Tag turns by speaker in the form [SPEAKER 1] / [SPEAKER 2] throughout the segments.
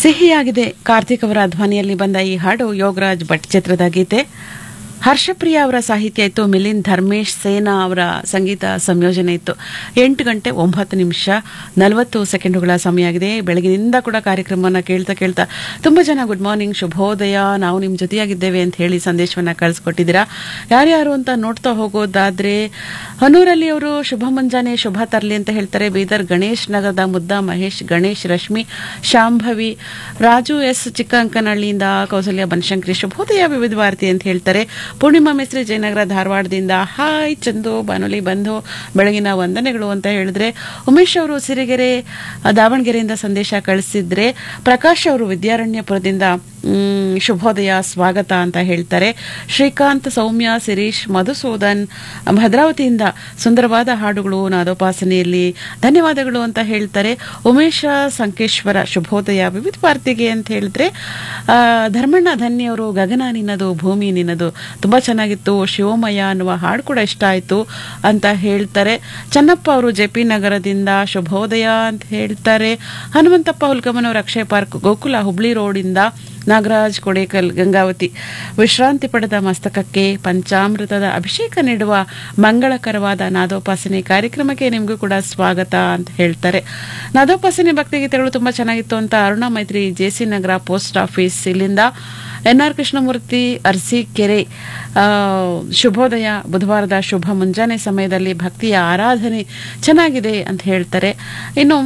[SPEAKER 1] ಸಿಹಿಯಾಗಿದೆ ಕಾರ್ತಿಕ್ ಅವರ ಧ್ವನಿಯಲ್ಲಿ ಬಂದ ಈ ಹಾಡು ಯೋಗರಾಜ್ ಭಟ್ ಚಿತ್ರದ ಗೀತೆ ಹರ್ಷಪ್ರಿಯ ಅವರ ಸಾಹಿತ್ಯ ಇತ್ತು ಮಿಲಿಂದ್ ಧರ್ಮೇಶ್ ಸೇನಾ ಅವರ ಸಂಗೀತ ಸಂಯೋಜನೆ ಇತ್ತು ಎಂಟು ಗಂಟೆ ಒಂಬತ್ತು ನಿಮಿಷ ನಲವತ್ತು ಸೆಕೆಂಡುಗಳ ಸಮಯ ಆಗಿದೆ ಬೆಳಗಿನಿಂದ ಕೂಡ ಕಾರ್ಯಕ್ರಮವನ್ನು ಕೇಳ್ತಾ ಕೇಳ್ತಾ ತುಂಬ ಜನ ಗುಡ್ ಮಾರ್ನಿಂಗ್ ಶುಭೋದಯ ನಾವು ನಿಮ್ಮ ಜೊತೆಯಾಗಿದ್ದೇವೆ ಅಂತ ಹೇಳಿ ಸಂದೇಶವನ್ನ ಕಳಿಸ್ಕೊಟ್ಟಿದ್ದೀರಾ ಯಾರ್ಯಾರು ಅಂತ ನೋಡ್ತಾ ಹೋಗೋದಾದ್ರೆ ಹನೂರಲ್ಲಿ ಅವರು ಶುಭ ಮುಂಜಾನೆ ಶುಭ ತರಲಿ ಅಂತ ಹೇಳ್ತಾರೆ ಬೀದರ್ ಗಣೇಶ್ ನಗರದ ಮುದ್ದ ಮಹೇಶ್ ಗಣೇಶ್ ರಶ್ಮಿ ಶಾಂಭವಿ ರಾಜು ಎಸ್ ಚಿಕ್ಕಂಕನಹಳ್ಳಿಯಿಂದ ಕೌಸಲ್ಯ ಬನಶಂಕರಿ ಶುಭೋದಯ ವಿವಿಧ ಭಾರತಿ ಅಂತ ಹೇಳ್ತಾರೆ ಪೂರ್ಣಿಮಾ ಮಿಸ್ತ್ರಿ ಜಯನಗರ ಧಾರವಾಡದಿಂದ ಹಾಯ್ ಚಂದು ಬಾನುಲಿ ಬಂಧು ಬೆಳಗಿನ ವಂದನೆಗಳು ಅಂತ ಹೇಳಿದ್ರೆ ಉಮೇಶ್ ಅವರು ಸಿರಿಗೆರೆ ಆ, ದಾವಣಗೆರೆಯಿಂದ ಸಂದೇಶ ಕಳಿಸಿದ್ರೆ ಪ್ರಕಾಶ್ ಅವರು ವಿದ್ಯಾರಣ್ಯಪುರದಿಂದ ಮ್, ಶುಭೋದಯ ಸ್ವಾಗತ ಅಂತ ಹೇಳ್ತಾರೆ ಶ್ರೀಕಾಂತ್ ಸೌಮ್ಯ ಶಿರೀಶ್ ಮಧುಸೂದನ್ ಭದ್ರಾವತಿಯಿಂದ ಸುಂದರವಾದ ಹಾಡುಗಳು ನಾದೋಪಾಸನೆಯಲ್ಲಿ ಧನ್ಯವಾದಗಳು ಅಂತ ಹೇಳ್ತಾರೆ ಉಮೇಶ ಸಂಕೇಶ್ವರ ಶುಭೋದಯ ವಿವಿಧ ಭಾರತಿಗೆ ಅಂತ ಹೇಳಿದ್ರೆ ಆ, ಧರ್ಮಣ್ಣ ಧನ್ಯವರು ಗಗನ ನಿನ್ನದು ಭೂಮಿ ನಿನ್ನದು ತುಂಬಾ ಚೆನ್ನಾಗಿತ್ತು ಶಿವಮಯ ಅನ್ನುವ ಹಾಡು ಕೂಡ ಇಷ್ಟ ಆಯ್ತು ಅಂತ ಹೇಳ್ತಾರೆ ಚನ್ನಪ್ಪ ಅವರು ಜೆ ಪಿ ನಗರದಿಂದ ಶುಭೋದಯ ಅಂತ ಹೇಳ್ತಾರೆ ಹನುಮಂತಪ್ಪ ಹುಲ್ಕಮ್ಮನ್ ಅವರು ಅಕ್ಷಯ ಪಾರ್ಕ್ ಗೋಕುಲ ಹುಬ್ಳಿ ರೋಡಿಂದ ನಾಗರಾಜ್ ಕೊಡೇಕಲ್ ಗಂಗಾವತಿ ವಿಶ್ರಾಂತಿ ಪಡೆದ ಮಸ್ತಕಕ್ಕೆ ಪಂಚಾಮೃತದ ಅಭಿಷೇಕ ನೀಡುವ ಮಂಗಳಕರವಾದ ನಾದೋಪಾಸನೆ ಕಾರ್ಯಕ್ರಮಕ್ಕೆ ನಿಮಗೂ ಕೂಡ ಸ್ವಾಗತ ಅಂತ ಹೇಳ್ತಾರೆ ನಾದೋಪಾಸನೆ ಭಕ್ತಿಗೀತೆಗಳು ತುಂಬಾ ಚೆನ್ನಾಗಿತ್ತು ಅಂತ Aruna Maitri J C Nagar post office ಇಲ್ಲಿಂದ ಎನ್ ಆರ್ ಕೃಷ್ಣಮೂರ್ತಿ ಅರಸೀಕೆರೆ ಆ, ಶುಭೋದಯ ಬುಧವಾರದ ಶುಭ ಮುಂಜಾನೆ ಸಮಯದಲ್ಲಿ ಭಕ್ತಿಯ ಆರಾಧನೆ ಚೆನ್ನಾಗಿದೆ ಅಂತ ಹೇಳ್ತಾರೆ ಇನ್ನು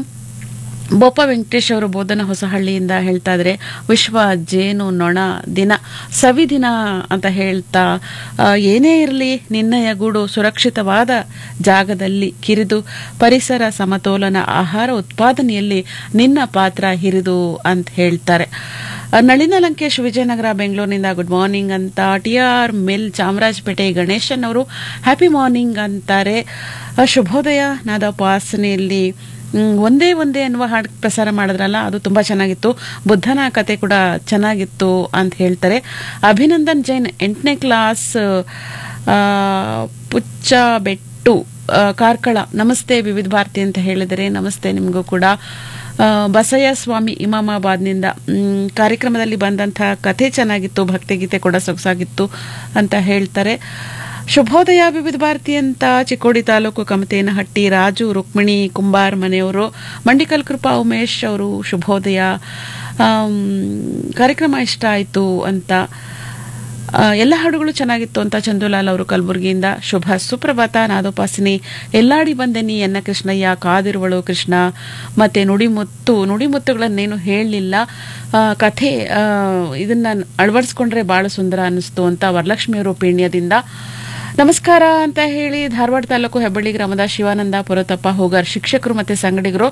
[SPEAKER 1] ಬೋಪ ವೆಂಕಟೇಶ್ ಅವರು ಬೋಧನ ಹೊಸಹಳ್ಳಿಯಿಂದ ಹೇಳ್ತಾ ಇದ್ರೆ ವಿಶ್ವ ಜೇನು ನೊಣ ದಿನ ಸವಿ ದಿನ ಅಂತ ಹೇಳ್ತಾ ಆ, ಏನೇ ಇರಲಿ ನಿನ್ನಯ ಗೂಡು ಸುರಕ್ಷಿತವಾದ ಜಾಗದಲ್ಲಿ ಕಿರಿದು ಪರಿಸರ ಸಮತೋಲನ ಆಹಾರ ಉತ್ಪಾದನೆಯಲ್ಲಿ ನಿನ್ನ ಪಾತ್ರ ಹಿರಿದು ಅಂತ ಹೇಳ್ತಾರೆ ಆ, ನಳಿನ ಲಂಕೇಶ್ ವಿಜಯನಗರ ಬೆಂಗಳೂರಿನಿಂದ ಗುಡ್ ಮಾರ್ನಿಂಗ್ ಅಂತ T R mill Chamarajpet Ganeshan ಅವರು ಹ್ಯಾಪಿ ಮಾರ್ನಿಂಗ್ ಅಂತಾರೆ ಆ, ಶುಭೋದಯ ನಾದೋಪಾಸನೆಯಲ್ಲಿ ಮ್, ಒಂದೇ ಒಂದೇ ಅನ್ನುವ ಹಾಡು ಪ್ರಸಾರ ಮಾಡಿದ್ರಲ್ಲ ಅದು ತುಂಬಾ ಚೆನ್ನಾಗಿತ್ತು ಬುದ್ಧನ ಕತೆ ಕೂಡ ಚೆನ್ನಾಗಿತ್ತು ಅಂತ ಹೇಳ್ತಾರೆ ಅಭಿನಂದನ್ ಜೈನ್ ಎಂಟನೇ ಕ್ಲಾಸ್ ಆ, ಪುಚ್ಚ ಬೆಟ್ಟು ಆ, ಕಾರ್ಕಳ ನಮಸ್ತೆ ವಿವಿಧ ಭಾರತಿ ಅಂತ ಹೇಳಿದರೆ ನಮಸ್ತೆ ನಿಮಗೂ ಕೂಡ ಆ, ಬಸಯ್ಯ ಸ್ವಾಮಿ ಇಮಾಮಾಬಾದ್ನಿಂದ ಮ್, ಕಾರ್ಯಕ್ರಮದಲ್ಲಿ ಬಂದಂತಹ ಕಥೆ ಚೆನ್ನಾಗಿತ್ತು ಭಕ್ತಿಗೀತೆ ಕೂಡ ಸೊಗಸಾಗಿತ್ತು ಅಂತ ಹೇಳ್ತಾರೆ ಶುಭೋದಯ ವಿವಿಧ ಭಾರತಿ ಅಂತ ಚಿಕ್ಕೋಡಿ ತಾಲೂಕು ಕಮತೇನಹಟ್ಟಿ ರಾಜು ರುಕ್ಮಿಣಿ ಕುಂಬಾರ್ ಮನೆಯವರು ಮಂಡಿಕಲ್ ಕೃಪಾ ಉಮೇಶ್ ಅವರು ಶುಭೋದಯ ಆಮ್, ಕಾರ್ಯಕ್ರಮ ಇಷ್ಟ ಆಯಿತು ಅಂತ ಆ, ಎಲ್ಲ ಹಾಡುಗಳು ಚೆನ್ನಾಗಿತ್ತು ಅಂತ ಚಂದುಲಾಲ್ ಅವರು ಕಲಬುರಗಿಯಿಂದ ಶುಭ ಸುಪ್ರಭಾತ ನಾದೋಪಾಸನೆ ಎಲ್ಲಾಡಿ ಬಂದೆನಿ ಎನ್ನ ಕೃಷ್ಣಯ್ಯ ಕಾದಿರುವಳು ಕೃಷ್ಣ ಮತ್ತೆ ನುಡಿಮುತ್ತು ನುಡಿಮುತ್ತುಗಳನ್ನೇನು ಹೇಳಲಿಲ್ಲ ಕಥೆ ಆ, ಇದನ್ನ ಅಳವಡಿಸ್ಕೊಂಡ್ರೆ ಬಹಳ ಸುಂದರ ಅನ್ನಿಸ್ತು ಅಂತ ವರಲಕ್ಷ್ಮಿಯವರು ಪೀಣ್ಯದಿಂದ ನಮಸ್ಕಾರ ಅಂತ ಹೇಳಿ ಧಾರವಾಡ ತಾಲೂಕು ಹೆಬ್ಬಳ್ಳಿ ಗ್ರಾಮದ ಶಿವಾನಂದ ಪುರತಪ್ಪ ಹೋಗರ್ ಶಿಕ್ಷಕರು ಮತ್ತೆ ಸಂಗಡಿಗರು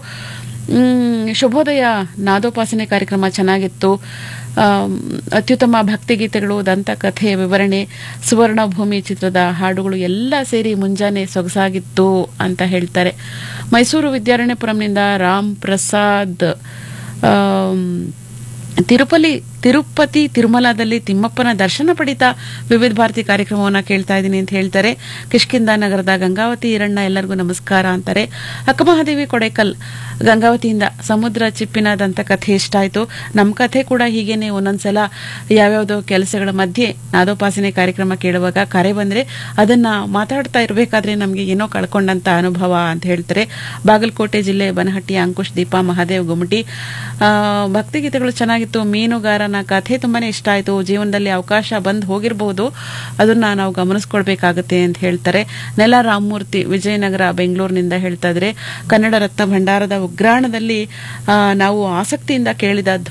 [SPEAKER 1] ಮ್, ಶುಭೋದಯ ನಾದೋಪಾಸನೆ ಕಾರ್ಯಕ್ರಮ ಚೆನ್ನಾಗಿತ್ತು ಆಮ್, ಅತ್ಯುತ್ತಮ ಭಕ್ತಿಗೀತೆಗಳು ದಂತಕಥೆ ವಿವರಣೆ ಸುವರ್ಣ ಭೂಮಿ ಚಿತ್ರದ ಹಾಡುಗಳು ಎಲ್ಲ ಸೇರಿ ಮುಂಜಾನೆ ಸೊಗಸಾಗಿತ್ತು ಅಂತ ಹೇಳ್ತಾರೆ ಮೈಸೂರು ವಿದ್ಯಾರಣ್ಯಪುರಂನಿಂದ ರಾಮ್ ಪ್ರಸಾದ್ ಆಮ್, ತಿರುಪಲಿ ತಿರುಪತಿ ತಿರುಮಲದಲ್ಲಿ ತಿಮ್ಮಪ್ಪನ ದರ್ಶನ ಪಡಿತಾ ವಿವಿಧ ಭಾರತಿ ಕಾರ್ಯಕ್ರಮವನ್ನ ಕೇಳ್ತಾ ಇದ್ದೀನಿ ಅಂತ ಹೇಳ್ತಾರೆ ಕಿಷ್ಕಿಂದ ನಗರದ ಗಂಗಾವತಿ ಈರಣ್ಣ ಎಲ್ಲರಿಗೂ ನಮಸ್ಕಾರ ಅಂತಾರೆ ಅಕ್ಕಮಹಾದೇವಿ ಕೊಡೇಕಲ್ ಗಂಗಾವತಿಯಿಂದ ಸಮುದ್ರ ಚಿಪ್ಪಿನ ದಂತ ಕಥೆ ಇಷ್ಟ ಆಯ್ತು ನಮ್ಮ ಕಥೆ ಕೂಡ ಹೀಗೇನೆ ಒಂದೊಂದ್ಸಲ ಯಾವ್ಯಾವ್ದೋ ಕೆಲಸಗಳ ಮಧ್ಯೆ ನಾದೋಪಾಸನೆ ಕಾರ್ಯಕ್ರಮ ಕೇಳುವಾಗ ಕರೆ ಬಂದ್ರೆ ಅದನ್ನ ಮಾತಾಡ್ತಾ ಇರಬೇಕಾದ್ರೆ ನಮಗೆ ಏನೋ ಕಳ್ಕೊಂಡಂತ ಅನುಭವ ಅಂತ ಹೇಳ್ತಾರೆ ಬಾಗಲಕೋಟೆ ಜಿಲ್ಲೆ ಬನಹಟ್ಟಿ ಅಂಕುಶ್ ದೀಪಾ ಮಹಾದೇವ್ ಗುಮಟಿ ಆ, ಭಕ್ತಿಗೀತೆಗಳು ಚೆನ್ನಾಗಿತ್ತು ಮೀನುಗಾರನ ಕಥೆ ತುಂಬಾನೇ ಇಷ್ಟ ಆಯ್ತು ಜೀವನದಲ್ಲಿ ಅವಕಾಶ ಬಂದ್ ಹೋಗಿರಬಹುದು ಅದನ್ನ ನಾವು ಗಮನಿಸ್ಕೊಳ್ಬೇಕಾಗತ್ತೆ ಅಂತ ಹೇಳ್ತಾರೆ ನೆಲ ರಾಮಮೂರ್ತಿ ವಿಜಯನಗರ ಬೆಂಗಳೂರಿನಿಂದ ಹೇಳ್ತಾ ಇದ್ರೆ ಕನ್ನಡ ರತ್ನ ಭಂಡಾರದ ಉಗ್ರಾಣದಲ್ಲಿ ಆ, ನಾವು ಆಸಕ್ತಿಯಿಂದ ಕೇಳಿದ